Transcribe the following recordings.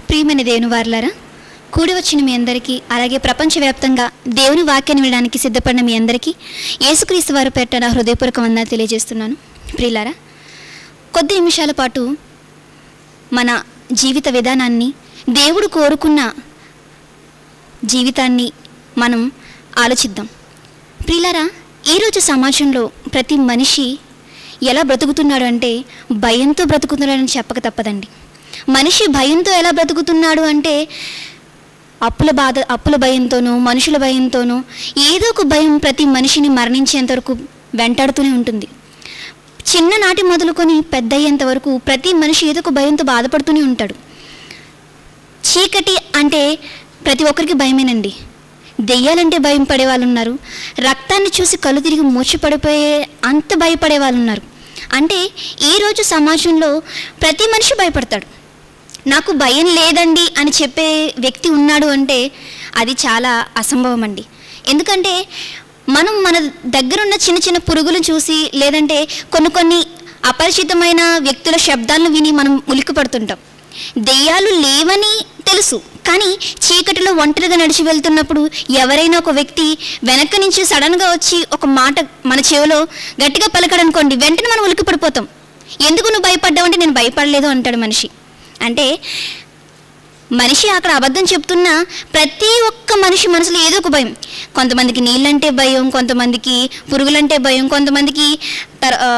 ప్రియమైన దేవుని వారులారా కూడి వచ్చిన మీ అందరికీ అలాగే ప్రపంచవ్యాప్తంగా దేవుని వాక్యాన్ని వినడానికి సిద్ధపడిన మీ అందరికీ యేసుక్రీస్తు వారు పెట్ట నా హృదయపూర్వక వందనాలు తెలియజేస్తున్నాను ప్రియులారా కొద్ది నిమిషాల పాటు మన జీవిత విధానాన్ని దేవుడు కోరుకున్న జీవితాన్ని మనం ఆలోచిద్దాం ప్రియులారా ఈరోజు సమాజంలో ప్రతి మనిషి ఎలా బ్రతుకుతున్నాడు అంటే భయంతో బ్రతుకుతున్నాడని చెప్పక తప్పదండి మనిషి భయంతో ఎలా బ్రతుకుతున్నాడు అంటే అప్పుల బాధ అప్పుల భయంతోనూ మనుషుల భయంతోనూ ఏదో ఒక భయం ప్రతి మనిషిని మరణించేంత వరకు వెంటాడుతూనే ఉంటుంది చిన్ననాటి మొదలుకొని పెద్ద అయ్యేంత వరకు ప్రతి మనిషి ఏదో ఒక భయంతో బాధపడుతూనే ఉంటాడు చీకటి అంటే ప్రతి ఒక్కరికి భయమేనండి దెయ్యాలంటే భయం పడే వాళ్ళు ఉన్నారు రక్తాన్ని చూసి కళ్ళు తిరిగి మూర్చిపడిపోయే అంత భయపడే వాళ్ళు ఉన్నారు అంటే ఈరోజు సమాజంలో ప్రతి మనిషి భయపడతాడు నాకు భయం లేదండి అని చెప్పే వ్యక్తి ఉన్నాడు అంటే అది చాలా అసంభవం అండి ఎందుకంటే మనం మన దగ్గరున్న చిన్న చిన్న పురుగులను చూసి లేదంటే కొన్ని కొన్ని అపరిచితమైన వ్యక్తుల శబ్దాలను విని మనం ఉలిక్కి పడుతుంటాం దెయ్యాలు లేవని తెలుసు కానీ చీకటిలో ఒంటరిగా నడిచి వెళ్తున్నప్పుడు ఎవరైనా ఒక వ్యక్తి వెనక నుంచి సడన్గా వచ్చి ఒక మాట మన చెవిలో గట్టిగా పలకడనుకోండి వెంటనే మనం ఉలిక్కి పడిపోతాం ఎందుకు నువ్వు భయపడ్డావంటే నేను భయపడలేదు అంటాడు మనిషి అంటే మనిషి అక్కడ అబద్ధం చెప్తున్నా ప్రతి ఒక్క మనిషి మనసులో ఏదో ఒక భయం కొంతమందికి నీళ్ళంటే భయం కొంతమందికి పురుగులంటే భయం కొంతమందికి తర్ ఆ,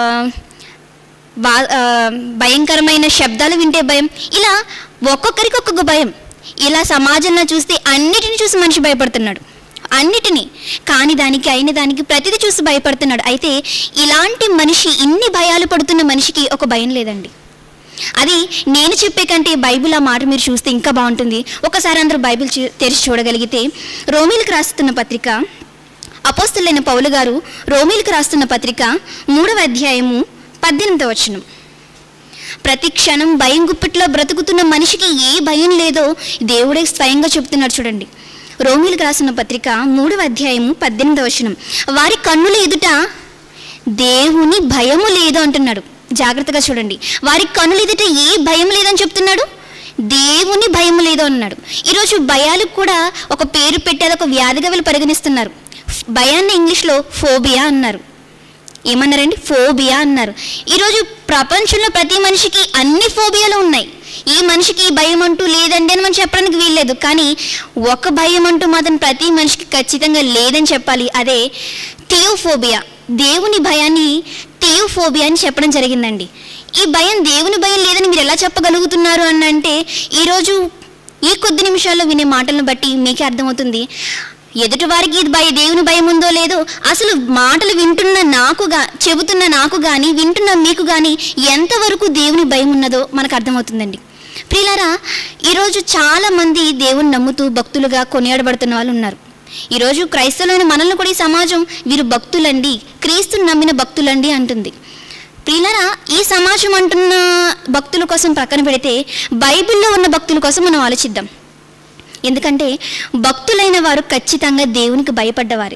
బా ఆ, భయంకరమైన శబ్దాలు వింటే భయం ఇలా ఒక్కొక్కరికి ఒక్కొక్క భయం ఇలా సమాజంలో చూస్తే అన్నిటిని చూసి మనిషి భయపడుతున్నాడు అన్నిటినీ కాని దానికి అయిన దానికి ప్రతిదీ చూసి భయపడుతున్నాడు అయితే ఇలాంటి మనిషి ఇన్ని భయాలు పడుతున్న మనిషికి ఒక భయం లేదండి అది నేను చెప్పే కంటే బైబిల్ ఆ మాట మీరు చూస్తే ఇంకా బాగుంటుంది ఒకసారి అందరూ బైబిల్ చూ- తెరిచి చూడగలిగితే రోమిలకు రాస్తున్న పత్రిక అపోస్తులైన పౌలు గారు రోమిలకు రాస్తున్న పత్రిక మూడవ అధ్యాయము పద్దెనిమిదవ వచనం ప్రతి క్షణం భయం గుప్పిట్లో బ్రతుకుతున్న మనిషికి ఏ భయం లేదో దేవుడే స్వయంగా చెప్తున్నాడు చూడండి రోమిలకు రాసిన పత్రిక మూడవ అధ్యాయము పద్దెనిమిదవ వచనం వారి కన్నుల ఎదుట దేవుని భయము లేదు అంటున్నాడు జాగ్రత్తగా చూడండి వారి కన్నుల ఎదుట ఏ భయం లేదని చెప్తున్నాడు దేవుని భయం లేదు అన్నాడు ఈరోజు భయాలకు కూడా ఒక పేరు పెట్టి అదొక వ్యాధిగా వీళ్ళు పరిగణిస్తున్నారు భయాన్ని ఇంగ్లీష్లో ఫోబియా అన్నారు ఏమన్నారండి ఫోబియా అన్నారు ఈరోజు ప్రపంచంలో ప్రతి మనిషికి అన్ని ఫోబియాలు ఉన్నాయి ఈ మనిషికి ఈ భయం అంటూ లేదండి అని మనం చెప్పడానికి వీల్లేదు కానీ ఒక భయం అంటూ మాత్రం ప్రతి మనిషికి ఖచ్చితంగా లేదని చెప్పాలి అదే థియోఫోబియా దేవుని భయాన్ని థియోఫోబియా అని చెప్పడం జరిగిందండి ఈ భయం దేవుని భయం లేదని మీరు ఎలా చెప్పగలుగుతున్నారు అని అంటే ఈరోజు ఈ కొద్ది నిమిషాల్లో వినే మాటలను బట్టి మీకే అర్థమవుతుంది ఎదుటి వారికి ఇది భయ దేవుని భయం ఉందో లేదో అసలు మాటలు వింటున్న నాకుగా చెబుతున్న నాకు కానీ వింటున్న మీకు కానీ ఎంతవరకు దేవుని భయం ఉన్నదో మనకు అర్థమవుతుందండి ప్రియులారా ఈరోజు చాలామంది దేవుని నమ్ముతూ భక్తులుగా కొనియాడబడుతున్న వాళ్ళు ఉన్నారు ఈరోజు క్రైస్తవులైన మనల్ని కూడా ఈ సమాజం వీరు భక్తులండి క్రీస్తుని నమ్మిన భక్తులండి అంటుంది ప్రియులరా ఈ సమాజం అంటున్న భక్తుల కోసం పక్కన పెడితే బైబిల్లో ఉన్న భక్తుల కోసం మనం ఆలోచిద్దాం ఎందుకంటే భక్తులైన వారు ఖచ్చితంగా దేవునికి భయపడ్డవారే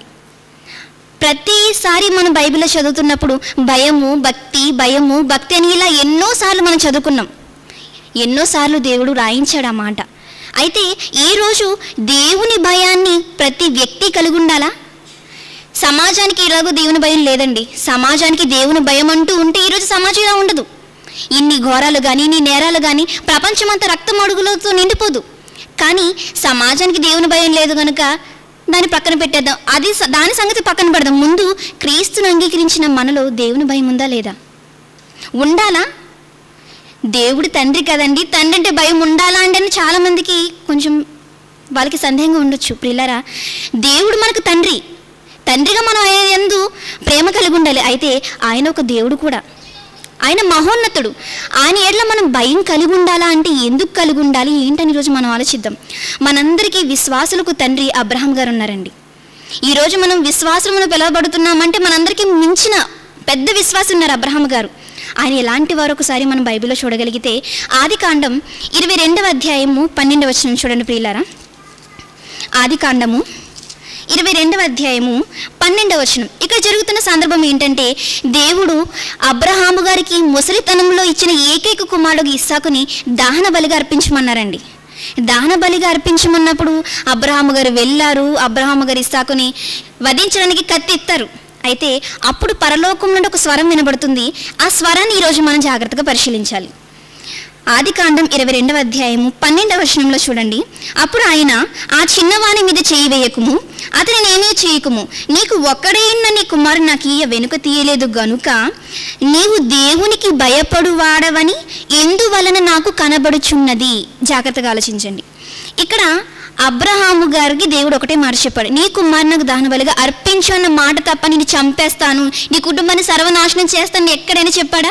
ప్రతిసారి మనం బైబిల్లో చదువుతున్నప్పుడు భయము భక్తి భయము భక్తి అని ఇలా ఎన్నోసార్లు మనం చదువుకున్నాం ఎన్నోసార్లు దేవుడు రాయించాడు ఆ మాట అయితే ఈరోజు దేవుని భయాన్ని ప్రతి వ్యక్తి కలిగి ఉండాలా సమాజానికి ఇలాగో దేవుని భయం లేదండి సమాజానికి దేవుని భయం అంటూ ఉంటే ఈరోజు సమాజం ఇలా ఉండదు ఇన్ని ఘోరాలు కానీ ఇన్ని నేరాలు కానీ ప్రపంచమంతా రక్తం అడుగులతో నిండిపోదు కానీ సమాజానికి దేవుని భయం లేదు కనుక దాన్ని పక్కన పెట్టేద్దాం అది స- దాని సంగతి పక్కన పెడదాం ముందు క్రీస్తును అంగీకరించిన మనలో దేవుని భయం ఉందా లేదా ఉండాలా దేవుడు తండ్రి కదండి తండ్రి అంటే భయం ఉండాలా అంటే అని చాలామందికి కొంచెం వాళ్ళకి సందేహంగా ఉండొచ్చు ప్రిల్లరా దేవుడు మనకు తండ్రి తండ్రిగా మనం ఆయన యందు ప్రేమ కలిగి ఉండాలి అయితే ఆయన ఒక దేవుడు కూడా ఆయన మహోన్నతుడు ఆయన ఏడ్ల మనం భయం కలిగి ఉండాలా అంటే ఎందుకు కలిగి ఉండాలి ఏంటని ఈరోజు మనం ఆలోచిద్దాం మనందరికీ విశ్వాసులకు తండ్రి అబ్రహాం గారు ఉన్నారండి ఈరోజు మనం విశ్వాసమును పిలువబడుతున్నామంటే మనందరికీ మించిన పెద్ద విశ్వాసం ఉన్నారు అబ్రహాం గారు ఆయన ఎలాంటి వారు ఒకసారి మనం బైబిల్లో చూడగలిగితే ఆది కాండం ఇరవై రెండవ అధ్యాయము పన్నెండవ వచనం చూడండి ప్రియులారా ఆది కాండము ఇరవై రెండవ అధ్యాయము పన్నెండవ వచనం ఇక్కడ జరుగుతున్న సందర్భం ఏంటంటే దేవుడు అబ్రహాము గారికి ముసలితనంలో ఇచ్చిన ఏకైక కుమారుడు ఇస్సాకుని దహన బలిగా అర్పించమన్నారండి దహన బలిగా అర్పించమన్నప్పుడు అబ్రహాము గారు వెళ్ళారు అబ్రహాము గారు ఇస్సాకుని వధించడానికి కత్తి ఎత్తారు అయితే అప్పుడు పరలోకం నుండి ఒక స్వరం వినబడుతుంది ఆ స్వరాన్ని ఈరోజు మనం జాగ్రత్తగా పరిశీలించాలి ఆది కాండం ఇరవై రెండవ అధ్యాయము పన్నెండవ వచనంలో చూడండి అప్పుడు ఆయన ఆ చిన్నవాని మీద చేయి వేయకుము అతని నేనే చేయకుము నీకు ఒక్కడైన నీ కుమారుడు నాకు ఇయ్య వెనుక తీయలేదు గనుక నీవు దేవునికి భయపడువాడవని ఎందువలన నాకు కనబడుచున్నది జాగ్రత్తగా ఆలోచించండి ఇక్కడ అబ్రహాము గారికి దేవుడు ఒకటే మాట చెప్పాడు నీ కుమారు నాకు దహన బలిగా అర్పించు అన్న మాట తప్ప నేను చంపేస్తాను నీ కుటుంబాన్ని సర్వనాశనం చేస్తాను ఎక్కడైనా చెప్పాడా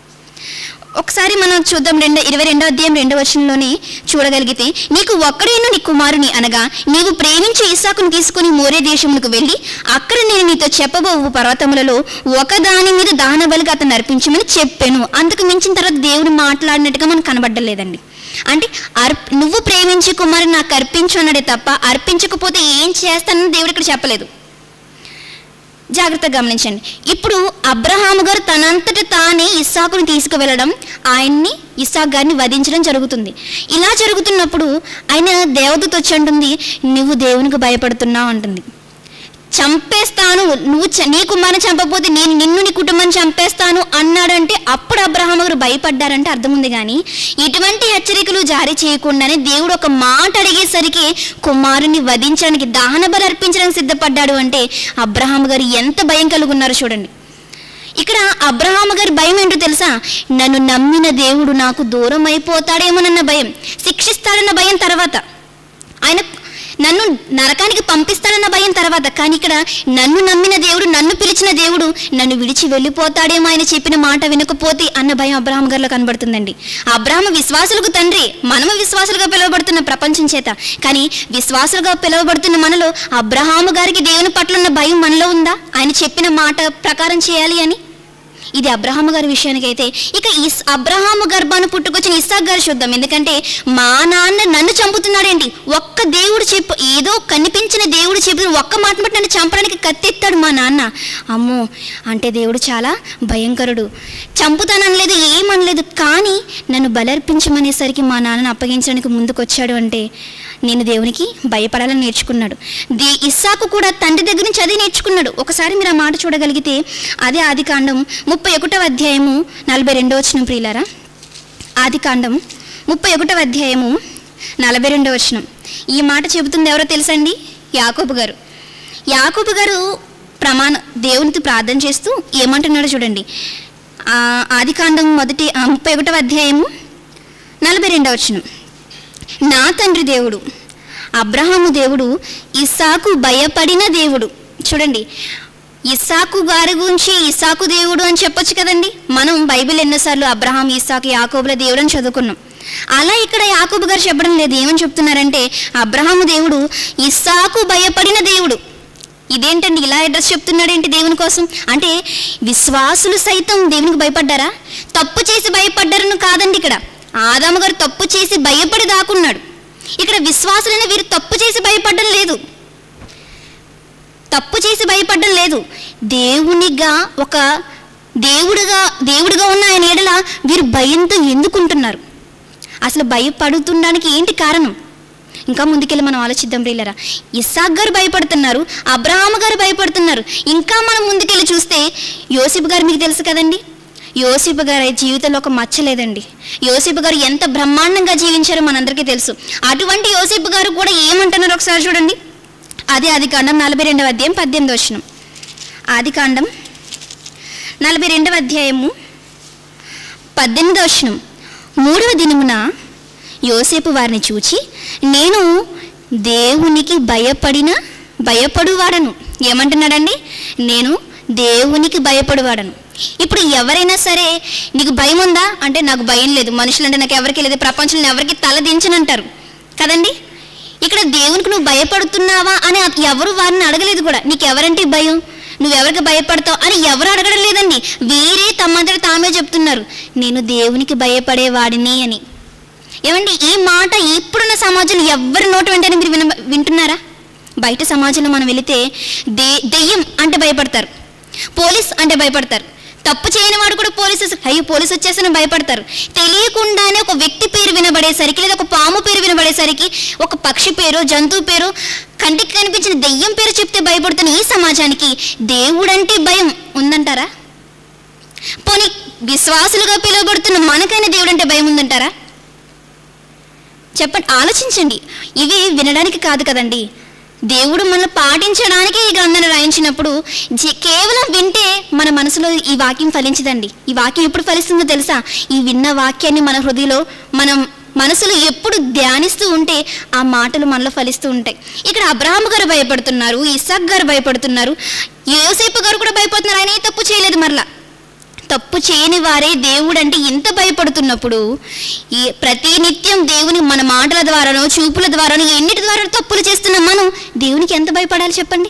ఒకసారి మనం చూద్దాం రెండో ఇరవై రెండో అధ్యాయం రెండో వచనంలోనే చూడగలిగితే నీకు ఒక్కడైన నీ కుమారుని అనగా నీవు ప్రేమించే ఇసాకును తీసుకుని మోరే దేశమునకు వెళ్ళి అక్కడ నేను నీతో చెప్పబోవు పర్వతములలో ఒకదాని మీద దహన బలిగా అతను అర్పించమని చెప్పాను అంతకు మించిన తర్వాత దేవుడు మాట్లాడినట్టుగా మనకు కనబడ్డలేదండి అంటే అర్ప్ నువ్వు ప్రేమించే కుమారుని నాకు అర్పించు అన్నాడే తప్ప అర్పించకపోతే ఏం చేస్తానని దేవుడు ఇక్కడ చెప్పలేదు జాగ్రత్తగా గమనించండి ఇప్పుడు అబ్రహాము గారు తనంతట తానే ఇస్సాకుని తీసుకువెళ్ళడం ఆయన్ని ఇస్సాక్ గారిని వధించడం జరుగుతుంది ఇలా జరుగుతున్నప్పుడు ఆయన దేవతతో వచ్చి అంటుంది నువ్వు దేవునికి భయపడుతున్నావు అంటుంది చంపేస్తాను నువ్వు చ- నీ కుమారుని చంపకపోతే నేను నిన్ను నీ కుటుంబాన్ని చంపేస్తాను అన్నాడంటే అప్పుడు అబ్రహాం గారు భయపడ్డారంటే అర్థం ఉంది కానీ ఇటువంటి హెచ్చరికలు జారీ చేయకుండానే దేవుడు ఒక మాట అడిగేసరికి కుమారుని వధించడానికి దహన బలి అర్పించడానికి సిద్ధపడ్డాడు అంటే అబ్రహాం గారు ఎంత భయం కలుగున్నారో చూడండి ఇక్కడ అబ్రహాం గారి భయం ఏంటో తెలుసా నన్ను నమ్మిన దేవుడు నాకు దూరం అయిపోతాడేమోనన్న భయం శిక్షిస్తాడన్న భయం తర్వాత ఆయన నన్ను నరకానికి పంపిస్తాడన్న భయం తర్వాత కానీ ఇక్కడ నన్ను నమ్మిన దేవుడు నన్ను పిలిచిన దేవుడు నన్ను విడిచి వెళ్ళిపోతాడేమో ఆయన చెప్పిన మాట వినకపోతే అన్న భయం అబ్రహాం గారిలో కనబడుతుందండి అబ్రహాం విశ్వాసులకు తండ్రి మనము విశ్వాసులుగా పిలువబడుతున్న ప్రపంచం చేత కానీ విశ్వాసులుగా పిలువబడుతున్న మనలో అబ్రహాము గారికి దేవుని పట్ల ఉన్న భయం మనలో ఉందా ఆయన చెప్పిన మాట ప్రకారం చేయాలి అని ఇది అబ్రహాము గారి విషయానికైతే ఇక ఇస్ అబ్రహాము గర్భాన్ని పుట్టుకొచ్చిన ఇస్సాక్ గారు చూద్దాం ఎందుకంటే మా నాన్న నన్ను చంపుతున్నాడేంటి ఒక్క దేవుడు చెప్పు ఏదో కనిపించిన దేవుడు చెప్పిన ఒక్క మాట బట్టి నన్ను చంపడానికి కత్తెత్తాడు మా నాన్న అమ్మో అంటే దేవుడు చాలా భయంకరుడు చంపుతాననలేదు ఏమనలేదు కానీ నన్ను బలర్పించమనేసరికి మా నాన్నను అప్పగించడానికి ముందుకొచ్చాడు అంటే నేను దేవునికి భయపడాలని నేర్చుకున్నాడు దే ఇస్సాకు కూడా తండ్రి దగ్గర నుంచి అదే నేర్చుకున్నాడు ఒకసారి మీరు ఆ మాట చూడగలిగితే అదే ఆది కాండం ముప్పై ఒకటవ అధ్యాయము నలభై రెండో వచ్చిన ప్రియులారా ఆది కాండం ముప్పై ఒకటవ అధ్యాయము నలభై రెండో వచనం ఈ మాట చెబుతుంది ఎవరో తెలుసండి యాకోబు గారు యాకోబు గారు ప్రమాణ దేవునికి ప్రార్థన చేస్తూ ఏమంటున్నాడో చూడండి ఆ, ఆది కాండం మొదటి ఆ, ముప్పై ఒకటవ అధ్యాయము నలభై రెండవ వచనం నా తండ్రి దేవుడు అబ్రహాము దేవుడు ఇస్సాకు భయపడిన దేవుడు చూడండి ఇస్సాకు గారి గురించి ఇస్సాకు దేవుడు అని చెప్పొచ్చు కదండి మనం బైబిల్ ఎన్నోసార్లు అబ్రహాం ఇస్సాకు యాకోబుల దేవుడు అని చదువుకున్నాం అలా ఇక్కడ యాకోబు గారు చెప్పడం లేదు ఏమని చెప్తున్నారంటే అబ్రహాము దేవుడు ఇస్సాకు భయపడిన దేవుడు ఇదేంటండి ఇలా అడ్రస్ చెప్తున్నాడేంటి దేవుని కోసం అంటే విశ్వాసులు సైతం దేవునికి భయపడ్డారా తప్పు చేసి భయపడ్డారని కాదండి ఇక్కడ ఆదాము గారు తప్పు చేసి భయపడి దాక్కున్నాడు ఇక్కడ విశ్వాసులైన వీరు తప్పు చేసి భయపడడం లేదు తప్పు చేసి భయపడడం లేదు దేవునిగా ఒక దేవుడుగా దేవుడిగా ఉన్న ఆయన ఎడల వీరు భయంతో ఎందుకుంటున్నారు అసలు భయపడుతుండడానికి ఏంటి కారణం ఇంకా ముందుకెళ్ళి మనం ఆలోచిద్దాం రీలరా ఇస్సాక్ గారు భయపడుతున్నారు అబ్రహాం గారు భయపడుతున్నారు ఇంకా మనం ముందుకెళ్ళి చూస్తే యోసిఫ్ గారు మీకు తెలుసు కదండి యోసిఫ్ గారి జీవితంలో ఒక మచ్చ లేదండి యోసిఫ్ గారు ఎంత బ్రహ్మాండంగా జీవించారో మనందరికీ తెలుసు అటువంటి యోసిఫ్ గారు కూడా ఏమంటున్నారు ఒకసారి చూడండి అదే ఆది కాండం నలభై రెండవ అధ్యాయం పద్దెనిమిది వచనం ఆది కాండం నలభై రెండవ అధ్యాయము పద్దెనిమిది వచనం మూడవ దినమున యోసేపు వారిని చూచి నేను దేవునికి భయపడిన భయపడువాడను ఏమంటున్నాడండి నేను దేవునికి భయపడువాడను ఇప్పుడు ఎవరైనా సరే నీకు భయం ఉందా అంటే నాకు భయం లేదు మనుషులంటే నాకు ఎవరికి లేదు ప్రపంచంలో ఎవరికి తల దించనంటారు కదండి ఇక్కడ దేవునికి నువ్వు భయపడుతున్నావా అని ఎవరు వారిని అడగలేదు కూడా నీకు ఎవరంటే భయం నువ్వెవరికి భయపడతావు అని ఎవరు అడగడం లేదండి వీరే తమ్మంతట తామే చెప్తున్నారు నేను దేవునికి భయపడేవాడిని అని ఏమండి ఈ మాట ఇప్పుడున్న సమాజంలో ఎవరి నోటి వెంటనే మీరు విన వింటున్నారా బయట సమాజంలో మనం వెళితే దే దెయ్యం అంటే భయపడతారు పోలీస్ అంటే భయపడతారు తప్పు చేయని వాడు కూడా పోలీసు అయ్యో పోలీసు వచ్చేసని భయపడతారు తెలియకుండానే ఒక వ్యక్తి పేరు వినబడేసరికి లేదా ఒక పాము పేరు విన వర్షం పడేసరికి ఒక పక్షి పేరు జంతువు పేరు కంటికి కనిపించిన దెయ్యం పేరు చెప్తే భయపడుతున్న ఈ సమాజానికి దేవుడంటే భయం ఉందంటారా పోనీ విశ్వాసులుగా పిలువబడుతున్న మనకైనా దేవుడంటే భయం ఉందంటారా చెప్పండి ఆలోచించండి ఇవి వినడానికి కాదు కదండి దేవుడు మనల్ని పాటించడానికి ఈ గ్రంథాన్ని రాయించినప్పుడు జీ- కేవలం వింటే మన మనసులో ఈ వాక్యం ఫలించదండి ఈ వాక్యం ఎప్పుడు ఫలిస్తుందో తెలుసా ఈ విన్న వాక్యాన్ని మన హృదయలో మనం మనసులో ఎప్పుడు ధ్యానిస్తూ ఉంటే ఆ మాటలు మనలో ఫలిస్తూ ఉంటాయి ఇక్కడ అబ్రహాం గారు భయపడుతున్నారు ఇసాక్ గారు భయపడుతున్నారు యోసేపు గారు కూడా భయపడుతున్నారు ఆయన ఏ తప్పు చేయలేదు మరలా తప్పు చేయని వారే దేవుడు అంటే ఇంత భయపడుతున్నప్పుడు ఈ ప్రతి నిత్యం దేవుని మన మాటల ద్వారానో చూపుల ద్వారానో ఎన్నిటి ద్వారా తప్పులు చేస్తున్న మనం దేవునికి ఎంత భయపడాలి చెప్పండి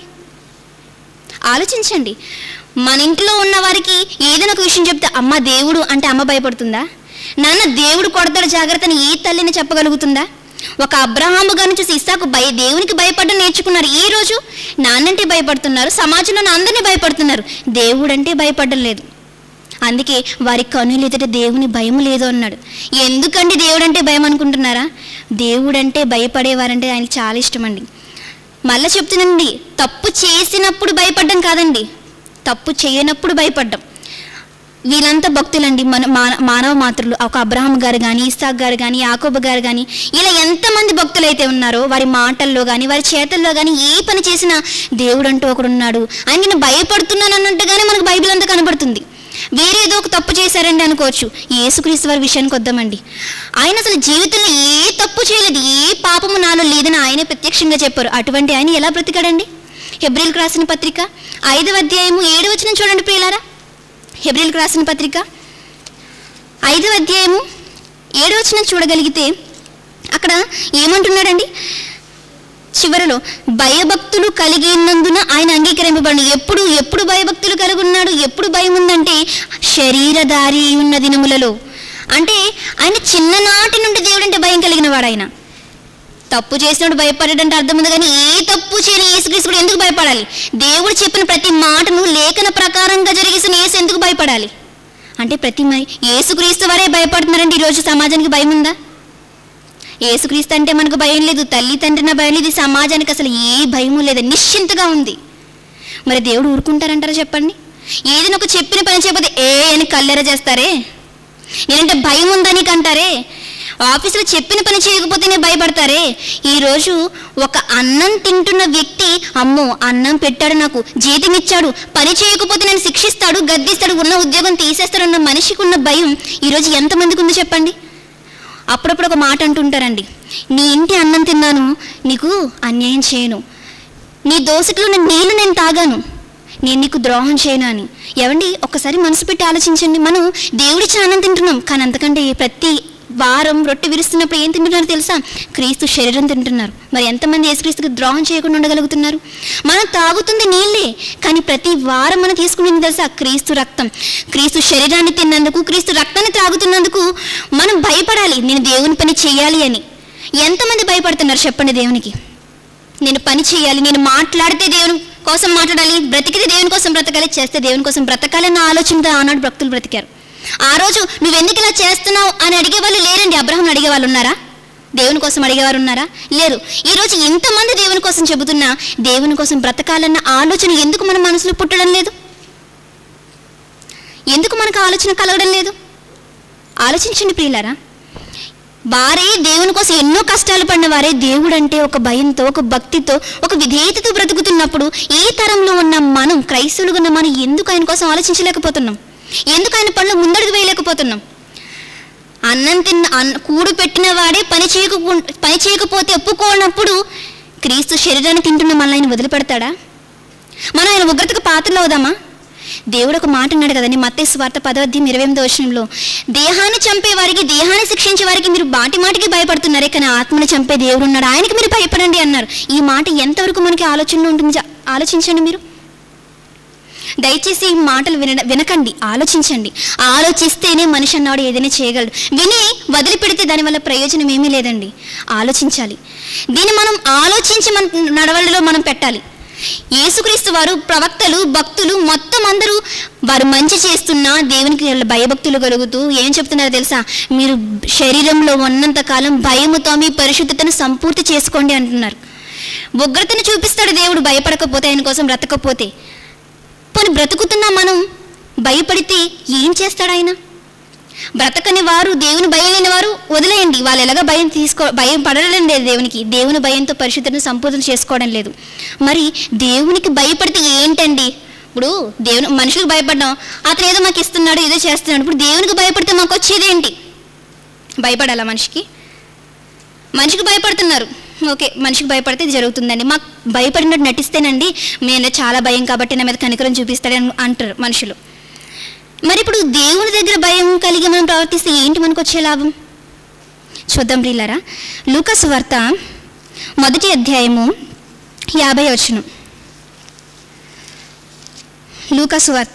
ఆలోచించండి మన ఇంట్లో ఉన్న వారికి ఏదైనా ఒక విషయం చెప్తే అమ్మ దేవుడు అంటే అమ్మ భయపడుతుందా నాన్న దేవుడు కొడతాడు జాగ్రత్తని ఏ తల్లిని చెప్పగలుగుతుందా ఒక అబ్రహాము గారిని చూసి ఇస్సాకు భయ దేవునికి భయపడడం నేర్చుకున్నారు ఈ రోజు నాన్నంటే భయపడుతున్నారు సమాజంలో అందరినీ భయపడుతున్నారు దేవుడంటే భయపడడం లేదు అందుకే వారి కన్నులు ఎదుట దేవుని భయం లేదు అన్నాడు ఎందుకండి దేవుడు అంటే భయం అనుకుంటున్నారా దేవుడంటే భయపడేవారంటే ఆయనకి చాలా ఇష్టం అండి మళ్ళీ చెప్తున్నానండి తప్పు చేసినప్పుడు భయపడ్డం కాదండి తప్పు చేయనప్పుడు భయపడ్డం వీళ్ళంతా భక్తులండి మన మాన- మానవ మాతృలు ఒక అబ్రహాం గారు కానీ ఇస్సాక్ గారు కానీ యాకోబు గారు కానీ ఇలా ఎంతమంది భక్తులు అయితే ఉన్నారో వారి మాటల్లో కానీ వారి చేతల్లో కానీ ఏ పని చేసినా దేవుడు అంటూ ఒకడున్నాడు అని నేను భయపడుతున్నాను అన్నట్టుగానే మనకు బైబిల్ అంతా కనబడుతుంది వేరేదో ఒక తప్పు చేశారండి అనుకోవచ్చు యేసుక్రీస్తు వారి విషయానికి వద్దామండి ఆయన అసలు జీవితంలో ఏ తప్పు చేయలేదు ఏ పాపము నాలో లేదని ఆయనే ప్రత్యక్షంగా చెప్పారు అటువంటి ఆయన ఎలా బ్రతికాడండి హెబ్రిల్కి రాసిన పత్రిక ఐదవ అధ్యాయము ఏడు వచ్చిన చూడండి ప్రియులారా హెబ్రిల్కి రాసిన పత్రిక ఐదవ అధ్యాయము ఏడు వచ్చిన చూడగలిగితే అక్కడ ఏమంటున్నాడండి చివరలో భయభక్తులు కలిగి ఉన్నందున ఆయన అంగీకరింపబడి ఎప్పుడు ఎప్పుడు భయభక్తులు కలిగి ఉన్నాడు ఎప్పుడు భయం ఉందంటే శరీరధారి ఉన్న దినములలో అంటే ఆయన చిన్ననాటి నుండి దేవుడు అంటే భయం కలిగిన వాడు ఆయన తప్పు చేసినప్పుడు భయపడడంటే అర్థం ఉంది కానీ ఏ తప్పు చేయని యేసుక్రీస్తుడు ఎందుకు భయపడాలి దేవుడు చెప్పిన ప్రతి మాటను లేఖన ప్రకారంగా జరిగేసిన యేసు ఎందుకు భయపడాలి అంటే ప్రతి మ- యేసుక్రీస్తు వారే భయపడుతున్నారండి ఈరోజు సమాజానికి భయం ఉందా యేసుక్రీస్తు అంటే మనకు భయం లేదు తల్లి తండ్రిన భయం లేదు ఈ సమాజానికి అసలు ఏ భయము లేదు నిశ్చింతగా ఉంది మరి దేవుడు ఊరుకుంటారంటారా చెప్పండి ఏదైనా ఒక చెప్పిన పని చెప్పతే ఏ అని కల్లెర చేస్తారే నేనంటే భయం ఉందని అంటారే ఆఫీసులో చెప్పిన పని చేయకపోతేనే భయపడతారే ఈరోజు ఒక అన్నం తింటున్న వ్యక్తి అమ్మో అన్నం పెట్టాడు నాకు జీతం ఇచ్చాడు పని చేయకపోతే నన్ను శిక్షిస్తాడు గద్దిస్తాడు ఉన్న ఉద్యోగం తీసేస్తాడు అన్న మనిషికి ఉన్న భయం ఈరోజు ఎంతమందికి ఉందో చెప్పండి అప్పుడప్పుడు ఒక మాట అంటుంటారండి నీ ఇంటి అన్నం తిన్నాను నీకు అన్యాయం చేయను నీ దోసట్లో ఉన్న నీళ్లు నేను తాగాను నేను నీకు ద్రోహం చేయను అని ఏమండి ఒక్కసారి మనసు పెట్టి ఆలోచించండి మనం దేవుడిచ్చిన అన్నం తింటున్నాం కానీ అంతకంటే ప్రతి వారం రొట్టె విరుస్తున్నప్పుడు ఏం తింటున్నారు తెలుసా క్రీస్తు శరీరం తింటున్నారు మరి ఎంతమంది యేసుక్రీస్తుకి ద్రోహం చేయకుండా ఉండగలుగుతున్నారు మనం తాగుతుంది నీళ్ళే కానీ ప్రతి వారం మనం తీసుకునేది తెలుసా క్రీస్తు రక్తం క్రీస్తు శరీరాన్ని తిన్నందుకు క్రీస్తు రక్తాన్ని త్రాగుతున్నందుకు మనం భయపడాలి నేను దేవుని పని చేయాలి అని ఎంతమంది భయపడుతున్నారు చెప్పండి దేవునికి నేను పని చేయాలి నేను మాట్లాడితే దేవుని కోసం మాట్లాడాలి బ్రతికితే దేవుని కోసం బ్రతకాలి చేస్తే దేవుని కోసం బ్రతకాలి అన్న ఆలోచనతో ఆనాడు భక్తులు బ్రతికారు ఆ రోజు నువ్వెందుకు ఇలా చేస్తున్నావు అని అడిగే వాళ్ళు లేరండి అబ్రహం అడిగే వాళ్ళు ఉన్నారా దేవుని కోసం అడిగేవారు ఉన్నారా లేరు ఈ రోజు ఇంతమంది దేవుని కోసం చెబుతున్నా దేవుని కోసం బ్రతకాలన్న ఆలోచన ఎందుకు మన మనసులో పుట్టడం లేదు ఎందుకు మనకు ఆలోచన కలగడం లేదు ఆలోచించండి ప్రియులారా వారే దేవుని కోసం ఎన్నో కష్టాలు పడిన వారే దేవుడు అంటే ఒక భయంతో ఒక భక్తితో ఒక విధేయతతో బ్రతుకుతున్నప్పుడు ఈ తరంలో ఉన్న మనం క్రైస్తవులుగా ఉన్న మనం ఎందుకు ఆయన కోసం ఆలోచించలేకపోతున్నాం ఎందుకు ఆయన పనులు ముందడుగు వేయలేకపోతున్నాం అన్నం తిన్న అన్న కూడు పెట్టిన వాడే పని చేయక పని చేయకపోతే ఒప్పుకోనప్పుడు క్రీస్తు శరీరాన్ని తింటున్న మళ్ళీ ఆయన వదిలిపెడతాడా మనం ఆయన ఉగ్రతకు పాత్రలు అవుదామా దేవుడు ఒక మాట అన్నాడు కదండి మత్తే స్వార్థ పదవద్యం ఇరవై ఎనిమిదో వచనంలో దేహాన్ని చంపే వారికి దేహాన్ని శిక్షించే వారికి మీరు బాటి మాటికి భయపడుతున్నారే కానీ ఆత్మని చంపే దేవుడు ఉన్నాడు ఆయనకి మీరు భయపడండి అన్నారు ఈ మాట ఎంతవరకు మనకి ఆలోచనలో ఉంటుంది జా- ఆలోచించండి మీరు దయచేసి ఈ మాటలు విన వినకండి ఆలోచించండి ఆలోచిస్తేనే మనిషి అన్నాడు ఏదైనా చేయగలడు విని వదిలిపెడితే దానివల్ల ప్రయోజనం ఏమీ లేదండి ఆలోచించాలి దీన్ని మనం ఆలోచించి మన నడవడిలో మనం పెట్టాలి యేసుక్రీస్తు వారు ప్రవక్తలు భక్తులు మొత్తం అందరూ వారు మంచి చేస్తున్నా దేవునికి భయభక్తులు కలుగుతూ ఏం చెప్తున్నారో తెలుసా మీరు శరీరంలో ఉన్నంత కాలం భయముతో మీ పరిశుద్ధతను సంపూర్తి చేసుకోండి అంటున్నారు ఉగ్రతను చూపిస్తాడు దేవుడు భయపడకపోతే ఆయన కోసం బ్రతకపోతే పోనీ బ్రతుకుతున్నా మనం భయపడితే ఏం చేస్తాడు ఆయన బ్రతకని వారు దేవుని భయం లేని వారు వదిలేయండి వాళ్ళు ఎలాగ భయం తీసుకో భయం పడడం లేదు దేవునికి దేవుని భయంతో పరిశుద్ధతను సంపూర్ణ చేసుకోవడం లేదు మరి దేవునికి భయపడితే ఏంటండి ఇప్పుడు దేవుని మనుషులకు భయపడ్డాం అతను ఏదో మాకు ఇస్తున్నాడు ఏదో చేస్తున్నాడు ఇప్పుడు దేవునికి భయపడితే మాకు వచ్చేది ఏంటి భయపడాలా మనిషికి మనిషికి భయపడుతున్నారు ఓకే మనిషికి భయపడితే ఇది జరుగుతుందండి మాకు భయపడినట్టు నటిస్తేనండి నేను చాలా భయం కాబట్టి నా మీద కనికరం చూపిస్తాడని అంటారు మనుషులు మరి ఇప్పుడు దేవుని దగ్గర భయం కలిగి మనం ప్రవర్తిస్తే ఏంటి మనకు వచ్చే లాభం చూద్దాం ప్రియులారా లూకస్ వార్త మొదటి అధ్యాయము యాభై వచనం లూకస్ వార్త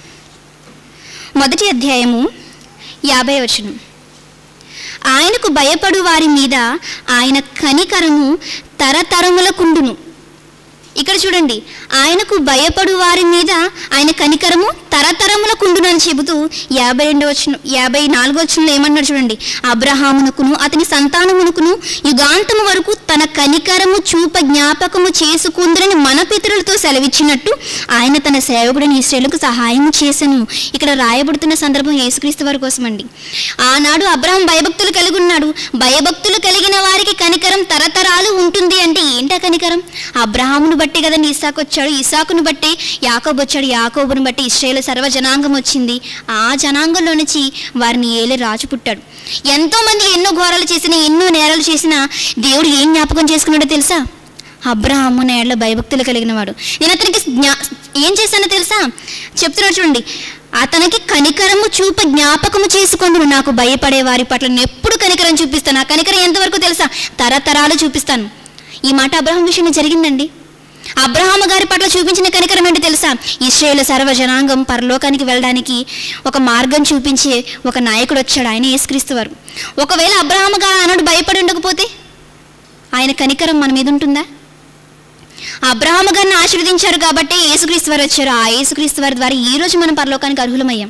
మొదటి అధ్యాయము యాభై వచనం ఆయనకు భయపడు వారి మీద ఆయన కనికరము తరతరములకుండును ఇక్కడ చూడండి ఆయనకు భయపడు వారి మీద ఆయన కనికరము తరతరములకుండును అని చెబుతూ యాభై రెండో వచ్చిన యాభై నాలుగో వచ్చిన ఏమన్నాడు చూడండి అబ్రహామునకును అతని సంతానమునకును యుగాంతము వరకు తన కనికరము చూప జ్ఞాపకము చేసుకుందరని మన పితరులతో సెలవిచ్చినట్టు ఆయన తన సేవకుడిని ఇస్రాయేలుకు సహాయం చేసెను ఇక్కడ రాయబడుతున్న సందర్భం యేసుక్రీస్తు వారి కోసం అండి ఆనాడు అబ్రహం భయభక్తులు కలిగి ఉన్నాడు భయభక్తులు కలిగిన వారికి కనికరం తరతరాలు ఉంటుంది అంటే ఏంటా కనికరం అబ్రహామును బట్టి కదండి ఇసాకు వచ్చాడు ఇసాకును బట్టి యాకోబు వచ్చాడు యాకోబును బట్టి ఇస్రాయేల్ సర్వ జనాంగం వచ్చింది ఆ జనాంగంలో నుంచి వారిని ఏలే రాజు పుట్టాడు ఎంతో మంది ఎన్నో ఘోరాలు చేసినా ఎన్నో నేరాలు చేసినా దేవుడు ఏం జ్ఞాపకం చేసుకున్నాడో తెలుసా అబ్రహాము నేళ్ళ భయభక్తులు కలిగిన వాడు నేను అతనికి జ్ఞా ఏం చేశానో తెలుసా చెప్తున్నాడు చూడండి అతనికి కనికరము చూప జ్ఞాపకము చేసుకుందును నాకు భయపడే వారి పట్ల నేను ఎప్పుడు కనికరం చూపిస్తాను ఆ కనికరం ఎంతవరకు తెలుసా తరతరాలు చూపిస్తాను ఈ మాట అబ్రహం విషయంలో జరిగిందండి అబ్రహాము గారి పట్ల చూపించిన కనికరం ఏంటి తెలుసా ఇస్రాయేల్ సర్వ జనాంగం పరలోకానికి వెళ్ళడానికి ఒక మార్గం చూపించే ఒక నాయకుడు వచ్చాడు ఆయన యేసుక్రీస్తు వారు ఒకవేళ అబ్రహాము గారు ఆనాడు భయపడి ఉండకపోతే ఆయన కనికరం మన మీద ఉంటుందా అబ్రహాము గారిని ఆశీర్వదించారు కాబట్టి యేసుక్రీస్తు వారు వచ్చారు ఆ యేసుక్రీస్తు వారి ద్వారా ఈ రోజు మనం పరలోకానికి అర్హులమయ్యాం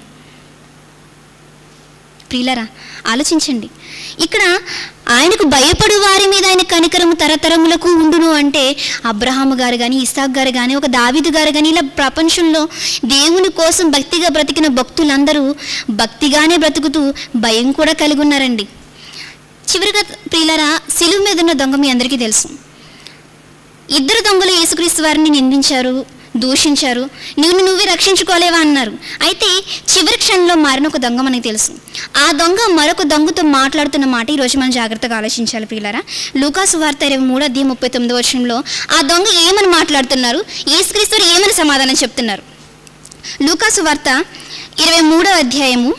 ప్రియులరా ఆలోచించండి ఇక్కడ ఆయనకు భయపడు వారి మీద ఆయన కనికరము తరతరములకు ఉండును అంటే అబ్రహాము గారు కానీ ఇసాక్ గారు కానీ ఒక దావిదు గారు కానీ ఇలా ప్రపంచంలో దేవుని కోసం భక్తిగా బ్రతికిన భక్తులందరూ భక్తిగానే బ్రతుకుతూ భయం కూడా కలిగి ఉన్నారండి చివరిగా ప్రియులరా సిలువు మీద ఉన్న దొంగ మీ అందరికీ తెలుసు ఇద్దరు దొంగలు యేసుక్రీస్తు వారిని నిందించారు దూషించారు నువ్వు నువ్వే రక్షించుకోలేవా అన్నారు అయితే చివరి క్షణంలో మారిన ఒక దొంగ మనకి తెలుసు ఆ దొంగ మరొక దొంగతో మాట్లాడుతున్న మాట ఈరోజు మనం జాగ్రత్తగా ఆలోచించాలి ప్రియులారా లూకాసు వార్త ఇరవై మూడు అధ్యాయం ముప్పై తొమ్మిది వర్షంలో ఆ దొంగ ఏమని మాట్లాడుతున్నారు యేసుక్రీస్తు వారు ఏమని సమాధానం చెప్తున్నారు లూకాసు వార్త ఇరవై మూడో అధ్యాయము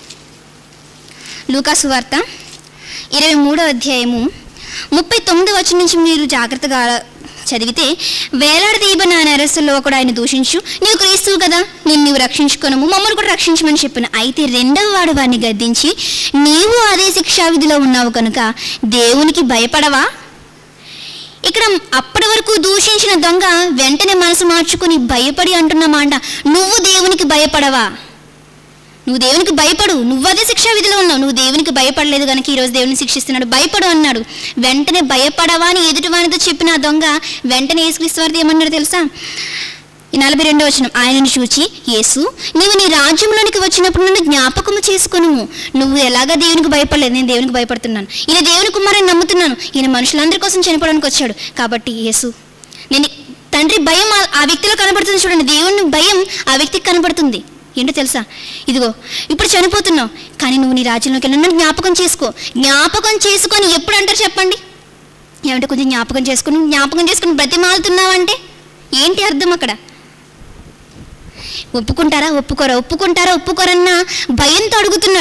లూకాసు వార్త ఇరవై మూడో అధ్యాయము ముప్పై తొమ్మిది వచ్చిన నుంచి మీరు జాగ్రత్తగా చదివితే వేలాడదీయబడిన ఆయన అరెస్టులో ఒకడు ఆయన దూషించు నీవు క్రీస్తువు కదా నేను నీవు రక్షించుకొనము మమ్మల్ని కూడా రక్షించమని చెప్పిన అయితే రెండవ వాడు వాడిని గద్దించి నీవు అదే శిక్షా విధిలో ఉన్నావు కనుక దేవునికి భయపడవా ఇక్కడ అప్పటి వరకు దూషించిన దొంగ వెంటనే మనసు మార్చుకుని భయపడి అంటున్న మాట నువ్వు దేవునికి భయపడవా నువ్వు దేవునికి భయపడు నువ్వు అదే శిక్షా విధిలో ఉన్నావు నువ్వు దేవునికి భయపడలేదు కనుక ఈరోజు దేవుని శిక్షిస్తున్నాడు భయపడు అన్నాడు వెంటనే భయపడవా అని ఎదుటివానితో చెప్పిన ఆ దొంగ వెంటనే యేసుక్రీస్తు వారితో ఏమన్నాడు తెలుసా ఈ నలభై రెండో వచనం ఆయనను చూచి యేసు నీవు నీ రాజ్యంలోనికి వచ్చినప్పుడు నన్ను జ్ఞాపకము చేసుకును నువ్వు ఎలాగా దేవునికి భయపడలేదు నేను దేవునికి భయపడుతున్నాను ఈయన దేవుని కుమారుని నమ్ముతున్నాను ఈయన మనుషులందరి కోసం చనిపోవడానికి వచ్చాడు కాబట్టి యేసు నేను తండ్రి భయం ఆ- ఆ వ్యక్తిలో కనబడుతుంది చూడండి దేవుని భయం ఆ వ్యక్తికి కనబడుతుంది ఏంటో తెలుసా ఇదిగో ఇప్పుడు చనిపోతున్నావు కానీ నువ్వు నీ రాజ్యంలోకి వెళ్ళి నన్ను జ్ఞాపకం చేసుకో జ్ఞాపకం చేసుకొని ఎప్పుడు అంటారు చెప్పండి ఏమంటే కొంచెం జ్ఞాపకం చేసుకుని జ్ఞాపకం చేసుకుని బ్రతిమాలుతున్నావంటే ఏంటి అర్థం అక్కడ ఒప్పుకుంటారా ఒప్పుకోరా ఒప్పుకుంటారా ఒప్పుకోరన్నా భయంతో అడుగుతున్నాడు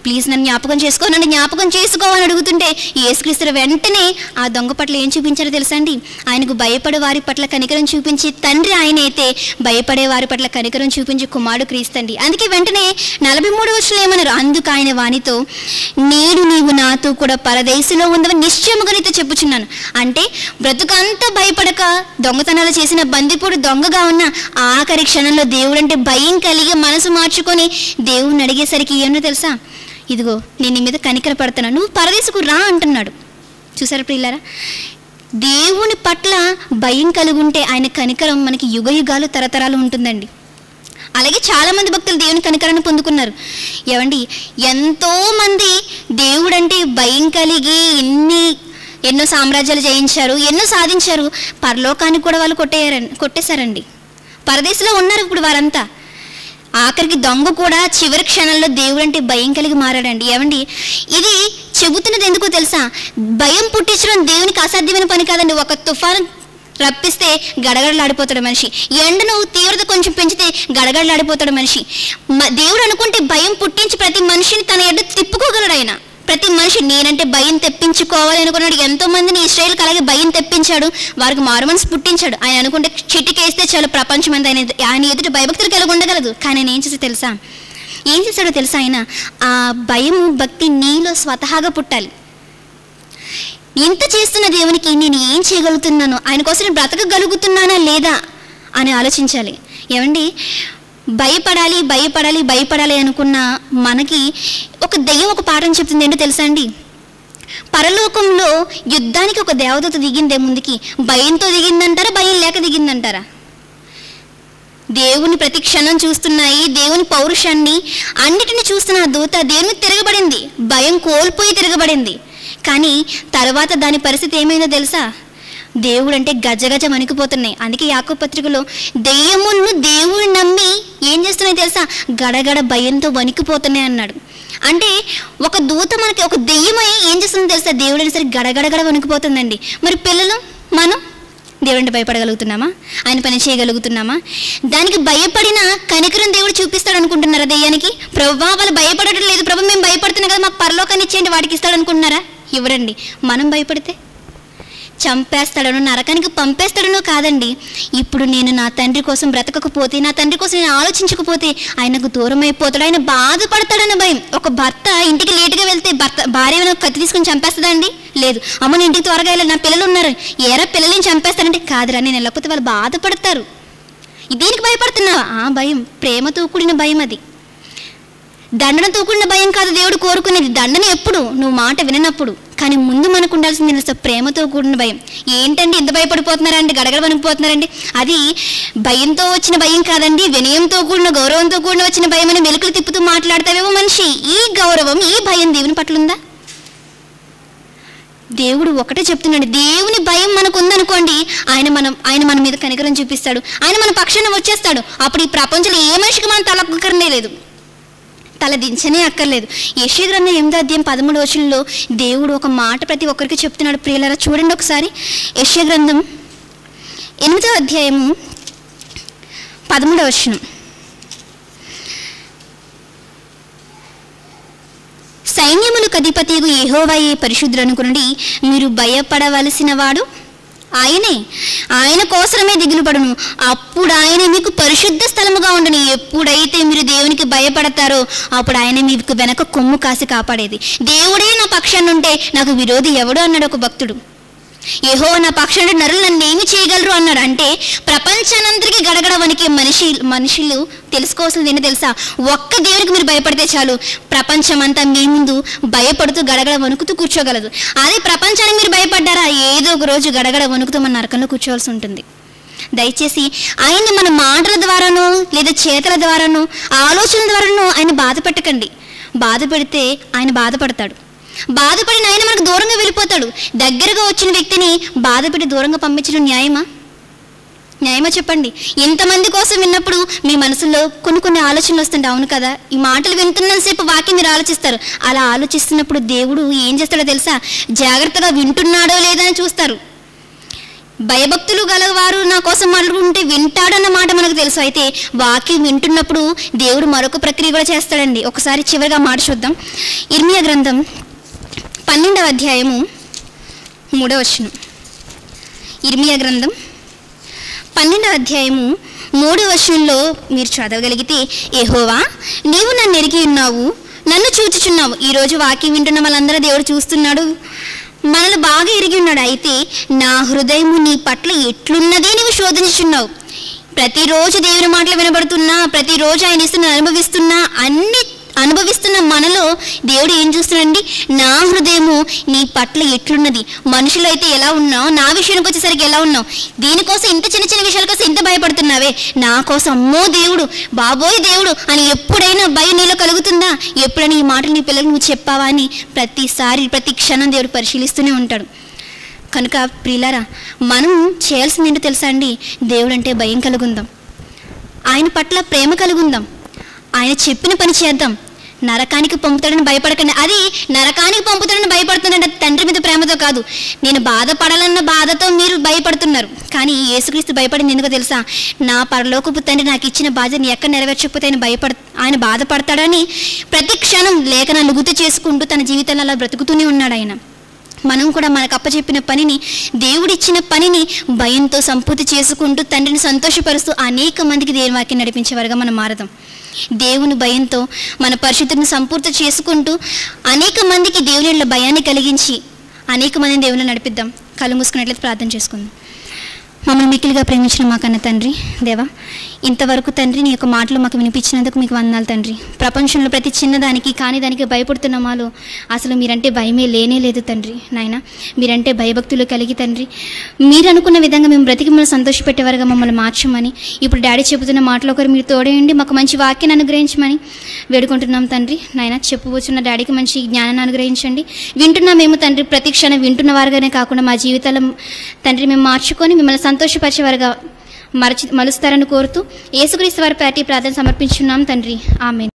ప్లీజ్ నన్ను జ్ఞాపకం చేసుకో నన్ను జ్ఞాపకం చేసుకో అని అడుగుతుంటే యేసుక్రీస్తు వెంటనే ఆ దొంగ పట్ల ఏం చూపించారో తెలుసా అండి ఆయనకు భయపడే వారి పట్ల కనికరం చూపించి తండ్రి ఆయన అయితే భయపడే వారి పట్ల కనికరం చూపించి కుమారుడు క్రీస్తండి అందుకే వెంటనే నలభై మూడు వచ్చిన ఏమన్నారు అందుకు ఆయన వానితో నేడు నీవు నాతో కూడా పరదేశంలో ఉందని నిశ్చయముగా నీతో చెప్పుచున్నాను అంటే బ్రతుకంతా భయపడక దొంగతనాలు చేసిన బందిపోడు దొంగగా ఉన్న ఆఖరి క్షణంలో దేవుడంటే భయం కలిగి మనసు మార్చుకొని దేవుణ్ణి అడిగేసరికి ఏమో తెలుసా ఇదిగో నేను నీ మీద కనికర పడుతున్నా నువ్వు పరదేశకు రా అంటున్నాడు చూసారా ప్రియులారా దేవుని పట్ల భయం కలిగి ఉంటే ఆయన కనికరం మనకి యుగ యుగాలు తరతరాలు ఉంటుందండి అలాగే చాలామంది భక్తులు దేవుని కనికరాన్ని పొందుకున్నారు ఏమండి ఎంతోమంది దేవుడంటే భయం కలిగి ఎన్ని ఎన్నో సామ్రాజ్యాలు జయించారు ఎన్నో సాధించారు పరలోకానికి కూడా వాళ్ళు కొట్టేయారండి కొట్టేశారండి పరదేశంలో ఉన్నారు ఇప్పుడు వారంతా ఆఖరికి దొంగ కూడా చివరి క్షణంలో దేవుడు అంటే భయం కలిగి మారాడండి ఏమండి ఇది చెబుతున్నది ఎందుకో తెలుసా భయం పుట్టించడం దేవునికి అసాధ్యమైన పని కాదండి ఒక తుఫాను రప్పిస్తే గడగడలాడిపోతాడు మనిషి ఎండను తీవ్రత కొంచెం పెంచితే గడగడలాడిపోతాడు మనిషి మ- దేవుడు అనుకుంటే భయం పుట్టించి ప్రతి మనిషిని తన ఎడ్డు తిప్పుకోగలడు ఆయన ప్రతి మనిషి నేనంటే భయం తెప్పించుకోవాలి అనుకున్నాడు ఎంతో మందిని ఇస్రాయేల్కి అలాగే భయం తెప్పించాడు వారికి మారుమనసు పుట్టించాడు ఆయన అనుకుంటే చిటికేస్తే చాలు ప్రపంచం అంతా ఆయన ఆయన ఎదుటి భయభక్తులు కలిగి ఉండగలదు కానీ ఆయన ఏం చేసి తెలుసా ఏం చేశాడో తెలుసా ఆయన ఆ భయం భక్తి నీలో స్వతహాగా పుట్టాలి ఇంత చేస్తున్న దేవునికి నేను ఏం చేయగలుగుతున్నాను ఆయన కోసం నేను బ్రతకగలుగుతున్నానా లేదా అని ఆలోచించాలి ఏమండి భయపడాలి భయపడాలి భయపడాలి అనుకున్న మనకి ఒక దెయ్యం ఒక పాఠం చెప్తుంది ఏంటో తెలుసా అండి పరలోకంలో యుద్ధానికి ఒక దేవదూత దిగిందే ముందుకి భయంతో దిగిందంటారా భయం లేక దిగిందంటారా దేవుని ప్రతి క్షణం చూస్తున్నాయి దేవుని పౌరుషాన్ని అన్నిటిని చూస్తున్న ఆ దూత దేవుని తిరగబడింది భయం కోల్పోయి తిరగబడింది కానీ తర్వాత దాని పరిస్థితి ఏమైందో తెలుసా దేవుడు అంటే గజగజ వణికిపోతున్నాయి అందుకే యాకో పత్రికలో దెయ్యములను దేవుని నమ్మి ఏం చేస్తున్నాయి తెలుసా గడగడ భయంతో వణికిపోతున్నాయి అన్నాడు అంటే ఒక దూత మనకి ఒక దెయ్యమై ఏం చేస్తుందో తెలుసా దేవుడు అని సరే గడగడగడ వణికిపోతుందండి మరి పిల్లలు మనం దేవుడిని భయపడగలుగుతున్నామా ఆయన పని చేయగలుగుతున్నామా దానికి భయపడిన కనికరం దేవుడు చూపిస్తాడు అనుకుంటున్నారా దెయ్యానికి ప్రభు వాళ్ళు భయపడటం లేదు ప్రభు మేము భయపడుతున్నాం కదా మాకు పరలోకాన్ని ఇచ్చేయండి వాడికి ఇస్తాడు అనుకుంటున్నారా ఇవ్వడండి మనం భయపడితే చంపేస్తాడను నరకానికి పంపేస్తాడనో కాదండి ఇప్పుడు నేను నా తండ్రి కోసం బ్రతకకపోతే నా తండ్రి కోసం నేను ఆలోచించకపోతే ఆయనకు దూరం అయిపోతాడు ఆయన బాధపడతాడన్న భయం ఒక భర్త ఇంటికి లేటుగా వెళ్తే భర్త భార్య ఏమైనా కత్తి తీసుకుని చంపేస్తుందా అండి లేదు అమ్మ నేను ఇంటికి త్వరగా వెళ్ళాలి నా పిల్లలు ఉన్నారు ఏరా పిల్లల్ని చంపేస్తానంటే కాదురా నేను వెళ్ళకపోతే వాళ్ళు బాధపడతారు దీనికి భయపడుతున్నావా ఆ భయం ప్రేమతో కూడిన భయం అది దండనతో కూడిన భయం కాదు దేవుడు కోరుకునేది దండన ఎప్పుడు నువ్వు మాట విననప్పుడు కానీ ముందు మనకు ఉండాల్సింది తెలుసా ప్రేమతో కూడిన భయం ఏంటండి ఎంత భయపడిపోతున్నారండి గడగడ వణికిపోతున్నారండి అది భయంతో వచ్చిన భయం కాదండి వినయంతో కూడిన గౌరవంతో కూడిన వచ్చిన భయం అని మెలుకలు తిప్పుతూ మాట్లాడతావేమో మనిషి ఈ గౌరవం ఈ భయం దేవుని పట్ల ఉందా దేవుడు ఒకటే చెప్తున్నాడు దేవుని భయం మనకు ఉందనుకోండి ఆయన మనం ఆయన మన మీద కనికరం చూపిస్తాడు ఆయన మన పక్షాన వచ్చేస్తాడు అప్పుడు ఈ ప్రపంచంలో ఏ మనిషికి మనం తలక్కరనే లేదు తల దించనే అక్కర్లేదు యశ్య గ్రంథం ఎనిమిదో అధ్యాయం పదమూడు వచనంలో దేవుడు ఒక మాట ప్రతి ఒక్కరికి చెప్తున్నాడు ప్రియులరా చూడండి ఒకసారి యశ్య గ్రంథం ఎనిమిదో అధ్యాయము పదమూడవ వచనం సైన్యములకు అధిపతిగు యెహోవాయే పరిశుద్ధులనుకునుడి మీరు భయపడవలసిన వాడు ఆయనే ఆయన కోసమే దిగులు పడును అప్పుడు ఆయన మీకు పరిశుద్ధ స్థలముగా ఉండను ఎప్పుడైతే మీరు దేవునికి భయపడతారో అప్పుడు ఆయన మీకు వెనక కొమ్ము కాసి కాపాడేది దేవుడే నా పక్షాన్ని ఉంటే నాకు విరోధి ఎవడు అన్నాడు ఒక భక్తుడు ఏహో నా పక్షాన్ని నరులు నన్ను ఏమి చేయగలరు అన్నాడు అంటే ప్రపంచానంతరికి గడగడ వణికే మనిషి మనుషులు తెలుసుకోవాల్సింది ఏంటో తెలుసా ఒక్క దేవునికి మీరు భయపడితే చాలు ప్రపంచం అంతా మీ ముందు భయపడుతూ గడగడ వణుకుతూ కూర్చోగలదు అదే ప్రపంచానికి మీరు భయపడ్డారా ఏదో ఒక రోజు గడగడ వణుకుతూ మన నరకంలో కూర్చోవాల్సి ఉంటుంది దయచేసి ఆయన్ని మన మాటల ద్వారానో లేదా చేతల ద్వారానో ఆలోచనల ద్వారానో ఆయన బాధ పెట్టకండి బాధ పెడితే ఆయన బాధపడతాడు బాధపడిన ఆయన మనకు దూరంగా వెళ్ళిపోతాడు దగ్గరగా వచ్చిన వ్యక్తిని బాధపెట్టి దూరంగా పంపించడం న్యాయమా న్యాయమా చెప్పండి ఇంతమంది కోసం విన్నప్పుడు మీ మనసులో కొన్ని కొన్ని ఆలోచనలు వస్తుంటాయి అవును కదా ఈ మాటలు వింటున్నంతసేపు వాక్యం మీరు ఆలోచిస్తారు అలా ఆలోచిస్తున్నప్పుడు దేవుడు ఏం చేస్తాడో తెలుసా జాగ్రత్తగా వింటున్నాడో లేదని చూస్తారు భయభక్తులు గలవారు నా కోసం మాట్లాడుకుంటే వింటాడన్న మాట మనకు తెలుసు అయితే వాక్యం వింటున్నప్పుడు దేవుడు మరొక ప్రక్రియ కూడా చేస్తాడండి ఒకసారి చివరిగా మాట చూద్దాం ఇర్మియా గ్రంథం పన్నెండవ అధ్యాయము మూడవ వచనం ఇర్మియా గ్రంథం పన్నెండవ అధ్యాయము మూడు వచనంలో మీరు చదవగలిగితే ఏహోవా నీవు నన్ను ఎరిగి ఉన్నావు నన్ను చూచుచున్నావు ఈరోజు వాక్యం వింటున్న వాళ్ళందరూ దేవుడు చూస్తున్నాడు మనల్ని బాగా ఎరిగి ఉన్నాడు అయితే నా హృదయము నీ పట్ల ఎట్లున్నదే నీవు శోధించుచున్నావు ప్రతిరోజు దేవుని మాటలు వినబడుతున్నా ప్రతిరోజు ఆయన ఇస్తున్న అనుభవిస్తున్నా అన్ని అనుభవిస్తున్న మనలో దేవుడు ఏం చూస్తున్నాడండి నా హృదయము నీ పట్ల ఎట్లున్నది మనుషులు అయితే ఎలా ఉన్నావు నా విషయానికి వచ్చేసరికి ఎలా ఉన్నావు దీనికోసం ఇంత చిన్న చిన్న విషయాల కోసం ఇంత భయపడుతున్నావే నా కోసం అమ్మో దేవుడు బాబోయ్ దేవుడు అని ఎప్పుడైనా భయం నీలో కలుగుతుందా ఎప్పుడైనా ఈ మాటలు నీ పిల్లలకు నువ్వు చెప్పావా అని ప్రతిసారి ప్రతి క్షణం దేవుడు పరిశీలిస్తూనే ఉంటాడు కనుక ప్రియులారా మనం చేయాల్సింది ఏంటో తెలుసా అండి దేవుడు అంటే భయం కలుగుందాం ఆయన పట్ల ప్రేమ కలుగుందాం ఆయన చెప్పిన పని చేద్దాం నరకానికి పంపుతాడని భయపడకండి అది నరకానికి పంపుతాడని భయపడుతున్నాడు అది తండ్రి మీద ప్రేమతో కాదు నేను బాధపడాలన్న బాధతో మీరు భయపడుతున్నారు కానీ యేసుక్రీస్తు భయపడింది ఎందుకో తెలుసా నా పరలోకపు తండ్రి నాకు ఇచ్చిన బాధ్యతని ఎక్కడ నెరవేర్చకపోతే ఆయన భయపడ ఆయన బాధపడతాడని ప్రతి క్షణం లేఖనాలు గుర్తు చేసుకుంటూ తన జీవితంలో అలా బ్రతుకుతూనే ఉన్నాడు ఆయన మనం కూడా మనకు అప్పచెప్పిన పనిని దేవుడిచ్చిన పనిని భయంతో సంపూర్తి చేసుకుంటూ తండ్రిని సంతోషపరుస్తూ అనేక మందికి దేవుని వాక్యం నడిపించేవారుగా మనం మారదాం దేవుని భయంతో మన పరిశుద్ధిని సంపూర్తి చేసుకుంటూ అనేక మందికి దేవుని యెడల భయాన్ని కలిగించి అనేక మందిని దేవుని నడిపిద్దాం కళ్ళు మూసుకున్నట్లయితే ప్రార్థన చేసుకుందాం మమ్మల్ని మిక్కిలిగా ప్రేమించిన మా కన్న తండ్రి దేవా ఇంతవరకు తండ్రి నీ యొక్క మాటలు మాకు వినిపించినందుకు మీకు వందనాలు తండ్రి ప్రపంచంలో ప్రతి చిన్నదానికి కాని దానికి భయపడుతున్న మాలో అసలు మీరంటే భయమే లేనే లేదు తండ్రి నాయన మీరంటే భయభక్తులు కలిగి తండ్రి మీరు అనుకున్న విధంగా మేము బ్రతికి మిమ్మల్ని సంతోషపెట్టేవారుగా మమ్మల్ని మార్చమని ఇప్పుడు డాడీ చెబుతున్న మాటలు ఒకరు మీరు తోడేయండి మాకు మంచి వాక్యాన్ని అనుగ్రహించమని వేడుకుంటున్నాం తండ్రి నాయన చెప్పువచ్చున్న డాడీకి మంచి జ్ఞానాన్ని అనుగ్రహించండి వింటున్నా మేము తండ్రి ప్రతి క్షణం వింటున్న వారుగానే కాకుండా మా జీవితాల తండ్రి మేము మార్చుకొని మిమ్మల్ని సంతోషపరిచేవారుగా మరచి మలుస్తారని కోరుతూ యేసుక్రీస్తు వారి పార్టీ ప్రార్థన సమర్పించున్నాం తండ్రి ఆమె